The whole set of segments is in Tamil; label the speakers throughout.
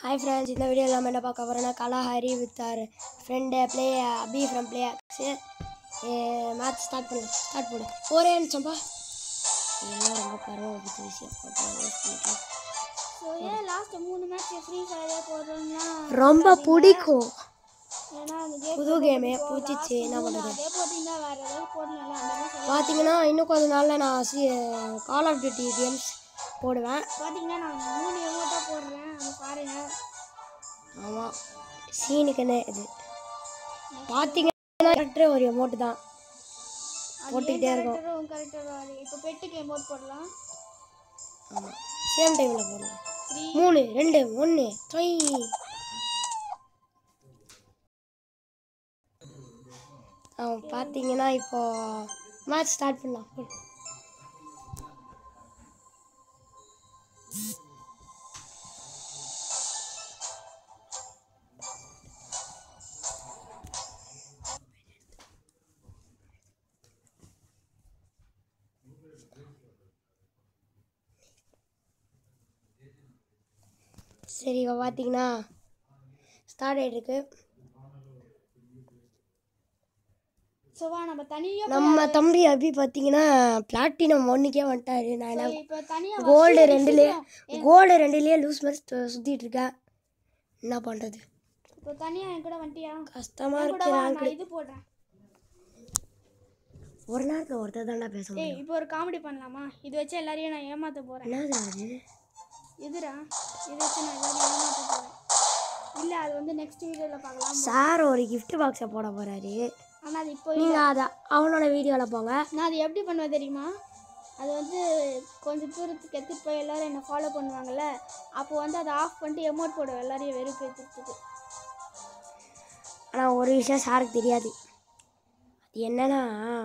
Speaker 1: ஹாய் ஃப்ரெண்ட்ஸ் இந்த வீடியோவில் நம்ம என்ன பார்க்க போகிறோம்னா Kalahari with our friend play Abi from play match start பண்ணலாம் ஸ்டார்ட் பண்ணு ஒரே நிமிஷம்ப்பா இதெல்லாம் ரொம்ப பரவாயில்ல பிடிச்ச விஷயம் அப்புறம் use பண்ணிக்கலாம்.
Speaker 2: ஸோ ஏன் லாஸ்ட் மூணு மேட்ச் ஃப்ரீ ஃபயரே போடுறோம்னா
Speaker 1: ரொம்ப பிடிக்கும்
Speaker 2: ஏன்னா அந்த கேம்
Speaker 1: புது கேமு பிடிச்சிச்சு என்ன பண்ணுறது
Speaker 2: அதே போட்டிங்கன்னா வேறு ஏதாவது போடலாம் அந்த மாதிரி சொல்லி
Speaker 1: பார்த்தீங்கன்னா இன்னும் கொஞ்ச நாளில் நான் சி கால் ஆஃப் டியூட்டி கேம்ஸ் போடுவேன்
Speaker 2: பார்த்தீங்கன்னா நான் மூணு எமௌண்ட்டாக போடுறேன் அதை பாருங்க
Speaker 1: ஆமாம் சீனுக்குன்னு இது பார்த்தீங்கன்னா கரெக்டாக ஒரு அமௌண்ட் தான் போட்டுக்கிட்டே இருக்கோம்
Speaker 2: கரெக்டரும் கரெக்டரும் இப்போ பெட்டுக்கு எமௌண்ட் போடலாம்
Speaker 1: ஆமாம் சேம் டைமில் போடலாம்
Speaker 2: த்ரீ
Speaker 1: மூணு ரெண்டு ஒன்று ட்ரை அவன் பார்த்தீங்கன்னா இப்போ மேட்ச் ஸ்டார்ட் பண்ணலாம் சரி இப்போ பார்த்தீங்கன்னா ஸ்டார்ட் ஆகிட்டுருக்கு
Speaker 2: ஸோ வா நம்ம தனியாக
Speaker 1: நம்ம தம்பி அபி பார்த்தீங்கன்னா பிளாட்டினம் ஒன்றுக்கே வந்துட்டாரு நான் என்ன
Speaker 2: இப்போ தனியாக
Speaker 1: கோல்டு ரெண்டுலேயே கோல்டு ரெண்டுலேயே லூஸ் மாதிரி சு- சுத்திட்டு இருக்கேன் என்ன பண்ணுறது
Speaker 2: இப்போ தனியாக என் கூட வந்துட்டியா
Speaker 1: கஷ்டமாக
Speaker 2: என் கூட
Speaker 1: இருக்கு
Speaker 2: வா
Speaker 1: rank.
Speaker 2: நான் இது போடுறேன்
Speaker 1: ஒரு நேரத்தில் ஒருத்தர் தாண்டா பேச முடியும்
Speaker 2: ஏய் இப்போ ஒரு காமெடி பண்ணலாமா இது வச்சு எல்லாரையும் நான் ஏமாற்ற போகிறேன்
Speaker 1: என்னது அது
Speaker 2: இதுடா இதை வச்சு நான் எல்லாரையும் ஏமாற்ற போகிறேன் இல்லை அது வந்து நெக்ஸ்ட் வீடியோவில் பார்க்கலாம்
Speaker 1: சார் ஒரு gift பாக்ஸை போட போகிறாரு
Speaker 2: ஆனால் அது இப்போ
Speaker 1: நீங்கள் அதை அவனோட வீடியோவில் போங்க
Speaker 2: நான் அது எப்படி பண்ணுவேன் தெரியுமா அது வந்து கொஞ்சம் தூரத்துக்கு எடுத்துகிட்டு போய் எல்லாரும் என்னை ஃபாலோ பண்ணுவாங்கல்ல அப்போ வந்து அதை ஆஃப் பண்ணிட்டு எமௌண்ட் போடுவேன் எல்லாரையும் வெறுப்பேற்றுறதுக்கு
Speaker 1: ஆனால் ஒரு விஷயம் சாருக்கு தெரியாது அது என்னன்னா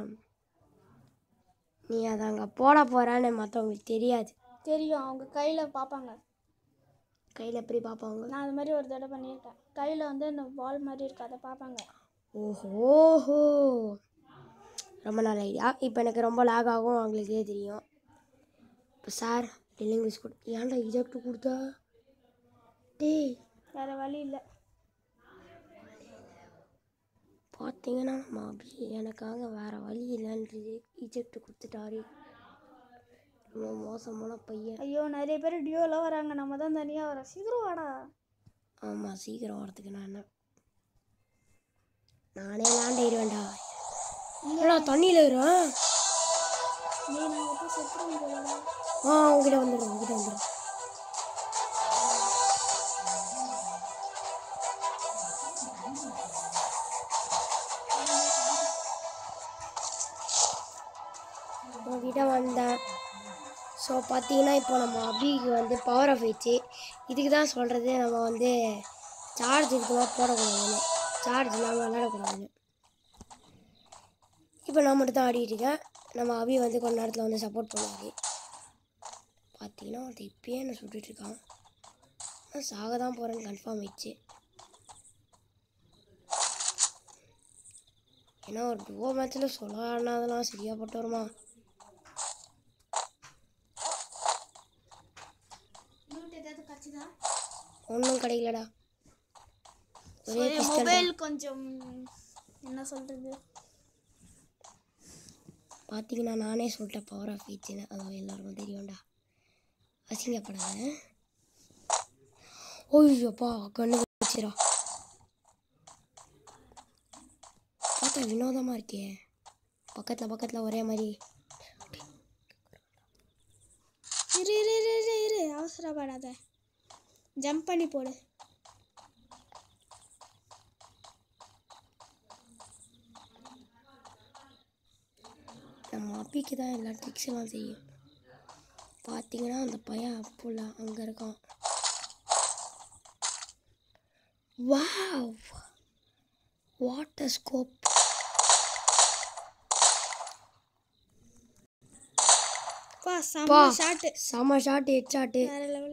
Speaker 1: நீ அதை அங்கே போட போகிறான்னு மற்றவங்களுக்கு தெரியாது
Speaker 2: தெரியும் அவங்க கையில் பார்ப்பாங்க
Speaker 1: கையில் எப்படி பார்ப்பாங்க
Speaker 2: நான் அது மாதிரி ஒரு தடவை பண்ணியிருக்கேன் கையில் வந்து இந்த பால் மாதிரி இருக்கு அதை பார்ப்பாங்க
Speaker 1: ஓஹோஹோ ரொம்ப நல்ல ஐடியா இப்போ எனக்கு ரொம்ப லாக் ஆகும் அவங்களுக்கே தெரியும் இப்போ சார் டெல்லிங் கொடு ஏன்டா இஜெக்ட் கொடுத்தா டேய்
Speaker 2: வேறு வழி இல்லை
Speaker 1: பார்த்தீங்கன்னா நம்ம அபி எனக்காக வேறு வழி இல்லைன்றது இஜெக்ட் கொடுத்துட்டாரு ரொம்ப மோசமான பையன்
Speaker 2: ஐயோ நிறைய பேர் டியோவில் வராங்க நம்ம தான் தனியாக வரோம் சீக்கிரம் வாடா
Speaker 1: ஆமாம் சீக்கிரம் வரதுக்கு நான் என்ன நானே லேண்ட் ஆயிடுவேன்டா என்னடா தண்ணியில் இருக்கிறேன்
Speaker 2: நீ நான் எப்போ செத்துருவோம் போலடா
Speaker 1: ஆ உங்ககிட்ட வந்துடும் உங்ககிட்ட வந்துடும் உங்ககிட்ட வந்தேன் ஸோ பார்த்தீங்கன்னா இப்போ நம்ம அபிக்கு வந்து பவர் ஆஃப் ஆயிடுச்சு இதுக்கு தான் சொல்கிறது நம்ம வந்து சார்ஜ் இதுக்கெல்லாம் போடக்கூடாதுன்னு சார்ஜ் இல்லாமல் விளையாடக்கூடாதுன்னு இப்போ நான் மட்டும் தான் ஆடிட்டு இருக்கேன் நம்ம அபி வந்து கொஞ்ச நேரத்தில் வந்து சப்போர்ட் பண்ணுவார் பார்த்தீங்கன்னா ஒருத்தன் இப்பயே என்ன சுட்டுட்டு இருக்கான் நான் சாக தான் போகிறேன்னு கன்ஃபார்ம் ஆயிடுச்சு ஏன்னா ஒரு டூவோ மேட்ச்சில் சொல்லாதெல்லாம் சரியா போட்டு வருமா
Speaker 2: ஏதாவது கட்சிதா
Speaker 1: ஒன்றும் கிடைக்கலடா ஒரே பிஸ்டல்
Speaker 2: மொபைல் கொஞ்சம் என்ன சொல்கிறது
Speaker 1: பார்த்தீங்கன்னா நானே சொல்லிட்டேன் பவர் ஆஃப் ஆயிடுச்சுன்னு அது எல்லாருக்கும் தெரியும்டா அசிங்கப்படாத ஓய்யோப்பா கண்ணு வச்சிரா பார்த்தா வினோதமாக இருக்கே பக்கத்தில் பக்கத்தில் ஒரே மாதிரி
Speaker 2: இரு இரு இரு இரு இரு அவசரப்படாத ஜம்ப் பண்ணி போடு
Speaker 1: நம்ம அப்பிக்கு தான் எல்லா ட்ரிக்ஸ் எல்லாம் செய்யும் பார்த்தீங்கன்னா அந்த பையன் அப்புல அங்கே இருக்கான் வாவ் வாட்டர் ஸ்கோப்
Speaker 2: பா
Speaker 1: பா.
Speaker 2: செம்ம ஷாட்டு
Speaker 1: செம ஷாட் ஹெட் ஷாட்டு
Speaker 2: வேற லெவல்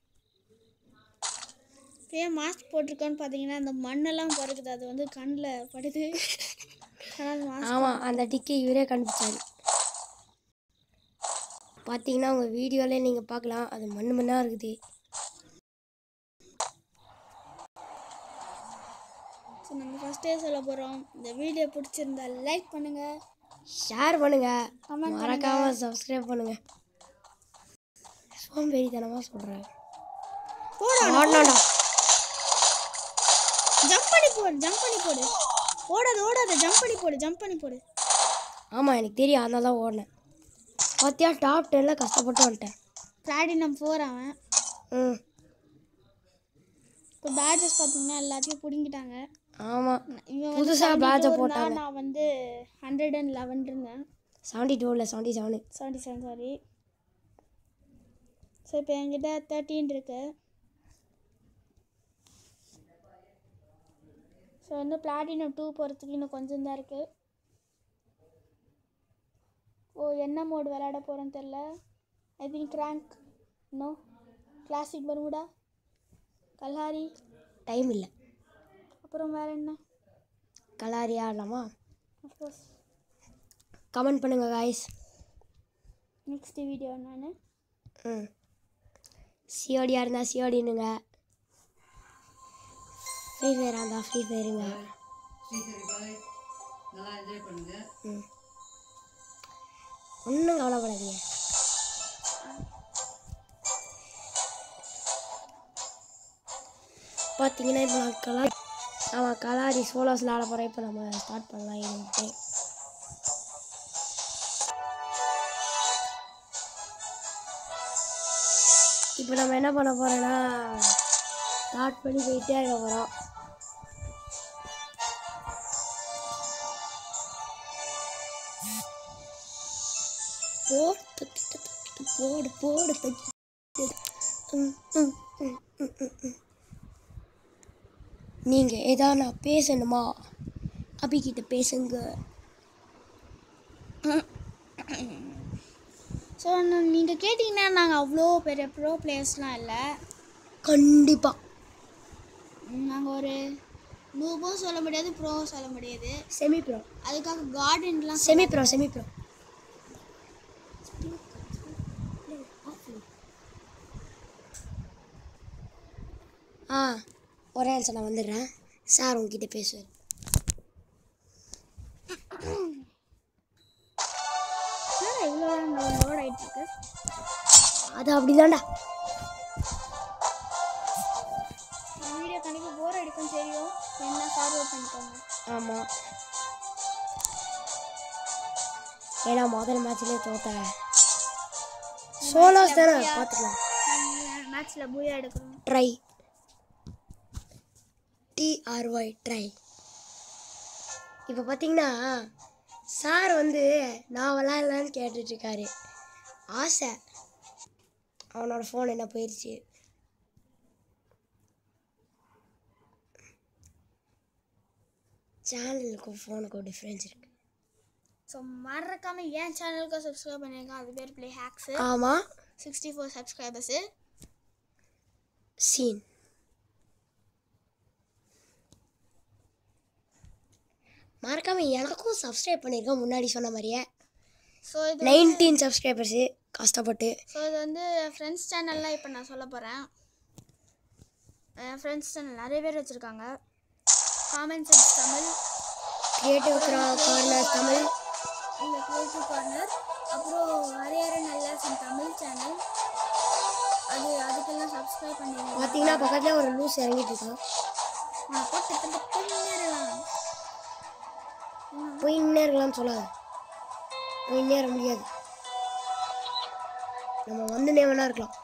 Speaker 2: ஏன் மாஸ்க் போட்டிருக்கோன்னு பார்த்தீங்கன்னா இந்த மண்ணெல்லாம் பறக்குது அது வந்து கண்ணில் படுது ஆனால் மாஸ்க்
Speaker 1: ஆமாம் அந்த டிக்கை இவரே கண்டுபிடிச்சாரு பார்த்தீங்கன்னா உங்கள் வீடியோவில் நீங்கள் பார்க்கலாம் அது மண்ணு மண்ணாக இருக்குது
Speaker 2: நெக்ஸ்ட்டே சொல்ல போகிறோம் இந்த வீடியோ பிடிச்சிருந்தா லைக் பண்ணுங்கள்
Speaker 1: ஷேர் பண்ணுங்க
Speaker 2: Comment
Speaker 1: மறக்காம சப்ஸ்கிரைப் பண்ணுங்க சோம்பேறித்தனமாக சொல்கிறேன் ஆடலாம்டா
Speaker 2: ஜம்ப் பண்ணி போடு ஜம்ப் பண்ணி போடு ஓடாத ஓடாத ஜம்ப் பண்ணி போடு ஜம்ப் பண்ணி போடு
Speaker 1: ஆமாம் எனக்கு தெரியும் அதனால தான் ஓடினேன் பார்த்தியா டாப் டென்னில் கஷ்டப்பட்டு வந்துட்டேன்
Speaker 2: பிளாட்டினம் ஃபோர் அவன்
Speaker 1: ம்
Speaker 2: இப்போ பேட்சஸ் பார்த்தீங்கன்னா எல்லாத்தையும் பிடுங்கிட்டாங்க
Speaker 1: ஆமாம்
Speaker 2: இவன்
Speaker 1: புதுசா badge அ போட்டாங்க.
Speaker 2: நான் வந்து ஹண்ட்ரட் அண்ட் லெவன் இருந்தேன்
Speaker 1: செவன்ட்டி டூவில் seventy seven
Speaker 2: seventy seven sorry so இப்போ என்கிட்ட தேர்ட்டின் இருக்கு ஸோ வந்து பிளாட்டினம் டூ போகிறதுக்கு இன்னும் கொஞ்சம் தான் இருக்குது ஓ என்ன மோடு விளையாட போகிறேன்னு தெரில I think rank no classic Bermuda Kalahari
Speaker 1: time இல்லை
Speaker 2: அப்புறம் வேறு என்ன
Speaker 1: கலாரி ஆடலாமா
Speaker 2: அஃப்கோர்ஸ்
Speaker 1: கமெண்ட் பண்ணுங்க காய்ஸ்
Speaker 2: நெக்ஸ்ட் வீடியோ நான்
Speaker 1: ம் சிஓடியாக இருந்தால் சிஓடினுங்க ஃப்ரீ ஃபயராக இருந்தால் ஃப்ரீ ஃபயருங்க ம் ஒன்றும் கவலைப்படாதீங்க பார்த்தீங்கன்னா இப்போ நான் கலா ஆமாம் கலாரி சோலோஸில் ஆட போகிறேன் இப்போ நம்ம ஸ்டார்ட் பண்ணலாம் இருந்துட்டு இப்போ நம்ம என்ன பண்ண போகிறோன்னா ஸ்டார்ட் பண்ணி போயிட்டே இருக்க போகிறோம் போடு தக்கிட்ட தக்கிட்ட போடு போடு தக்கிட்ட ம், ம், ம், ம், ம், ம். நீங்க ஏதாவது நான் பேசணுமா அபிகிட்ட பேசுங்க
Speaker 2: ஸோ நீங்கள் கேட்டிங்கன்னா நாங்கள் அவ்வளோ பெரிய ப்ரோ பிளேயர்ஸ்லாம் இல்லை
Speaker 1: கண்டிப்பா
Speaker 2: நாங்கள் ஒரு நூபும் சொல்ல முடியாது ப்ரோவும் சொல்ல முடியாது
Speaker 1: செமி ப்ரோ
Speaker 2: அதுக்காக கார்டன்லாம்
Speaker 1: செமி ப்ரோ செமி ப்ரோ ஆ ஒரே நிமிஷம் நான் வந்துடுறேன் சார் உங்ககிட்ட பேசுவார்
Speaker 2: இவ்வளோ லோட் ஆகிட்டு இருக்கு
Speaker 1: அது அப்படிதான்டா
Speaker 2: வீடியோ கண்டிப்பாக போர் அடிக்கும் தெரியும் என்ன ஃபார்வர்ட் பண்ணிக்கோங்க
Speaker 1: ஆமாம் ஏன்னா முதல் மேட்ச்லேயே தோத்தேன் சோலோஸ் தானே பார்த்துக்கலாம்
Speaker 2: மேட்ச்சில் பூயா எடுக்கிறோம்
Speaker 1: ட்ரை டிஆர்ஒய் ட்ரை இப்போ பார்த்தீங்கன்னா சார் வந்து நான் விளாட்லான்னு கேட்டுட்ருக்காரு ஆசை அவனோட ஃபோன் என்ன போயிடுச்சு சேனலுக்கும் ஃபோனுக்கும் டிஃப்ரென்ஸ் இருக்கு
Speaker 2: ஸோ மறக்காம என் சேனலுக்கு சப்ஸ்கிரைப் பண்ணியிருக்கேன் அது பேர் ப்ளே ஹேக்ஸு
Speaker 1: ஆமாம்
Speaker 2: சிக்ஸ்டி ஃபோர் சப்ஸ்கிரைபர்ஸு
Speaker 1: சீன் மறக்காம எனக்கும் சப்ஸ்கிரைப் பண்ணியிருக்கேன் முன்னாடி சொன்ன மாதிரியே
Speaker 2: ஸோ இது
Speaker 1: நைன்டீன் சப்ஸ்கிரைபர்ஸு கஷ்டப்பட்டு
Speaker 2: ஸோ இது வந்து ஃப்ரெண்ட்ஸ் சேனல்லாம் இப்போ நான் சொல்ல போகிறேன் என் ஃப்ரெண்ட்ஸ் சேனல் நிறைய பேர் வச்சுருக்காங்க common sense Tamil
Speaker 1: creative corner Tamil
Speaker 2: இந்த கிரியேட்டிவ் கார்னர் அப்புறம் வரையற நல்லா தமிழ் சேனல் அது அதுக்கெல்லாம் சப்ஸ்கிரைப் பண்ணிடுங்க
Speaker 1: பார்த்தீங்கன்னா பக்கத்தில் ஒரு லூஸ் இறங்கிட்டு இருக்கான்
Speaker 2: நான் போட்டு தந்து பின்னேறலாம்
Speaker 1: போயின்னே இருக்கலாம்னு சொல்லாத போயின்னே இருக்க முடியாது நம்ம வந்துனே வேணா இருக்கலாம்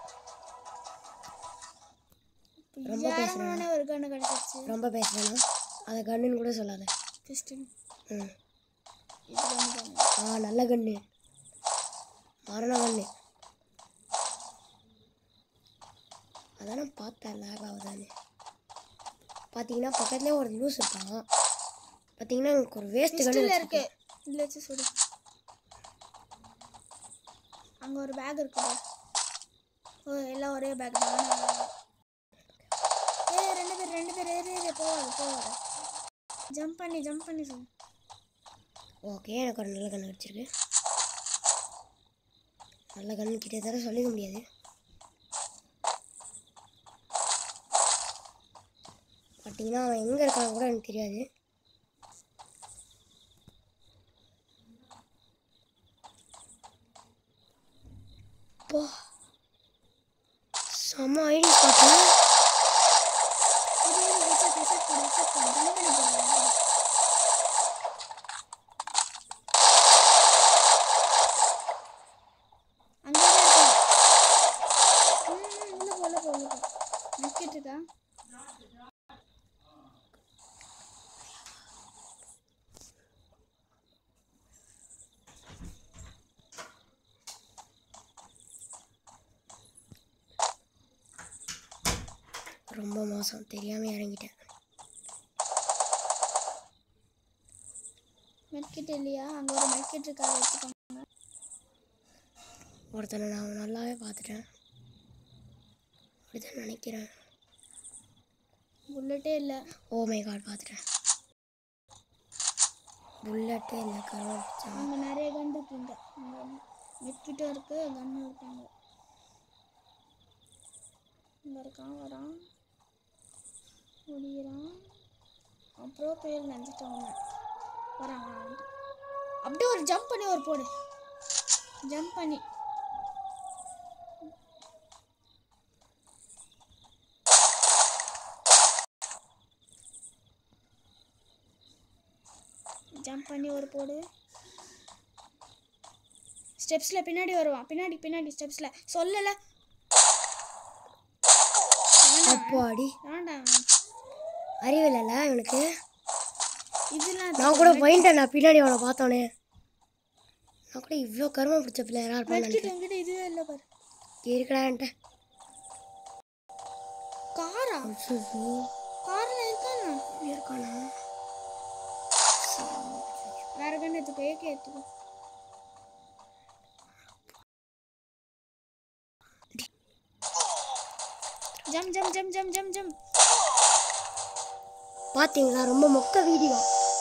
Speaker 1: ரொம்ப பேசுறேன்
Speaker 2: யாரான ஒரு கண்ணு கிடச்சிருச்சு
Speaker 1: ரொம்ப பேசுகிறேன்னா அதை கண்ணுன்னு கூட சொல்லாத
Speaker 2: பிஸ்டன்
Speaker 1: ம்
Speaker 2: இது கண்ணு கண்ணு
Speaker 1: ஆ நல்ல கண்ணு மரண கண்ணு அதானே பார்த்தேன் லேக் ஆகுதான்னு பார்த்தீங்கன்னா பக்கத்துலேயே ஒரு லூஸ் இருப்பான் பார்த்தீங்கன்னா எனக்கு ஒரு வேஸ்ட் கண்ணு
Speaker 2: பிஸ்டல்
Speaker 1: வச்சிருக்கு.
Speaker 2: இருக்கு இதில் வச்சு சுடு அங்கே ஒரு பேக் இருக்குடா ஓ எல்லாம் ஒரே பேக் தான் ஏ ரெண்டு பேர் ரெண்டு பேர் ஏறி ஏறி போவாது போவாது ஜம்ப் பண்ணி ஜம்ப் பண்ணி சொல்லு
Speaker 1: ஓகே எனக்கு ஒரு நல்ல கண்ணு வச்சிருக்கு நல்ல கண்ணு கிட்டத்தட்ட சொல்லிக்க முடியாது பார்த்தீங்கன்னா அவன் எங்கே இருக்கான்னு கூட எனக்கு தெரியாது அப்பா செம்ம ஐடி பார்த்தேன்
Speaker 2: இது இது headset, headset போடு, headset போடு. ஜம்ப் பண்ணி போடு. அங்கதான் இருக்கும். ம், ம், உள்ள போ, உள்ள போ, உள்ள போ. நிக்கிட்டு இருக்கா?
Speaker 1: ரொம்ப மோசம் தெரியாமல் இறங்கிட்டேன்
Speaker 2: மெட்கிட் இல்லையா அங்க ஒரு மெட்கிட் இருக்கா அதை எடுத்துக்கோங்க
Speaker 1: ஒருத்தனை நான் நல்லாவே பார்த்துட்டேன் அப்படிதான் நினைக்கிறேன்
Speaker 2: புல்லட்டே இல்லை
Speaker 1: ஓ மை காட் பார்த்துட்டேன் புல்லட்டே இல்லை கருவா பிடிச்சாங்க
Speaker 2: அங்கே நிறைய கன் இருக்குங்க அங்கே மெட்கிட்டும் இருக்கு கன்னும் இருக்காங்க இங்கே இருக்கான் வரான் முடிகிறான் அப்புறம் பேர் நினச்சிட்டோம் வரான் வரான் அப்படியே ஒரு ஜம்ப் பண்ணி ஒரு போடு ஜம்ப் பண்ணி ஜம்ப் பண்ணி ஒரு போடு ஸ்டெப்ஸில் பின்னாடி வருவான் பின்னாடி பின்னாடி ஸ்டெப்ஸில் சொல்லலை
Speaker 1: அப்போ அடி
Speaker 2: வேண்டாம்
Speaker 1: அறிவில்லைல்ல இவனுக்கு
Speaker 2: இதெல்லாம்
Speaker 1: நான் கூட போயிட்டேன் நான் பின்னாடி அவனை பார்த்தோன்னே நான் கூட இவ்வளோ கருமம் பிடிச்ச பிள்ளையரா இருப்பான்னு
Speaker 2: மெட்கிட் என்கிட்ட இதுவே இல்லை பாரு
Speaker 1: இருக்கடான்ட்டு
Speaker 2: காரா காரில் இருக்கானா
Speaker 1: இருக்கானா
Speaker 2: வேற கண்ணு எடுத்துக்கோ ஏகே எடுத்துக்கோ ஜம் ஜம் ஜம் ஜம் ஜம் ஜம்
Speaker 1: பார்த்தீங்களா ரொம்ப மொக்க வீடியோ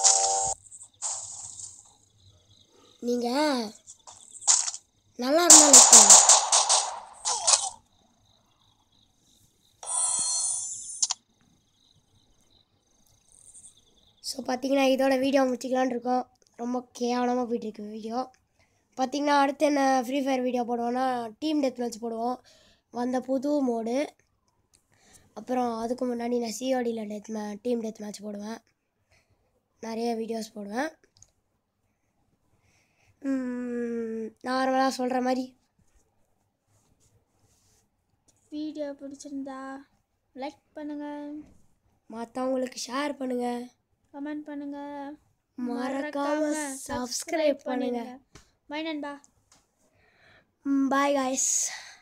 Speaker 1: நீங்கள் நல்லா இருந்தால் லைக் பண்ணுங்க ஸோ பார்த்தீங்கன்னா இதோட வீடியோ முடிச்சிக்கலான்னு இருக்கோம் ரொம்ப கேவலமாக போயிட்டுருக்கு வீடியோ பார்த்தீங்கன்னா அடுத்து என்ன ஃப்ரீ ஃபயர் வீடியோ போடுவோன்னா டீம் டெத் மேட்ச் போடுவோம் வந்த புது மோடு அப்புறம் அதுக்கு முன்னாடி நான் சிஓடியில் டெத் மே டீம் டெத் மேட்ச் போடுவேன் நிறைய வீடியோஸ் போடுவேன் நார்மலாக சொல்கிற மாதிரி
Speaker 2: வீடியோ பிடிச்சிருந்தா லைக் பண்ணுங்க
Speaker 1: மற்றவங்களுக்கு ஷேர் பண்ணுங்கள்
Speaker 2: கமெண்ட் பண்ணுங்க
Speaker 1: மறக்காம சப்ஸ்கிரைப் பண்ணுங்க
Speaker 2: பை நண்பா
Speaker 1: பாய் காய்ஸ்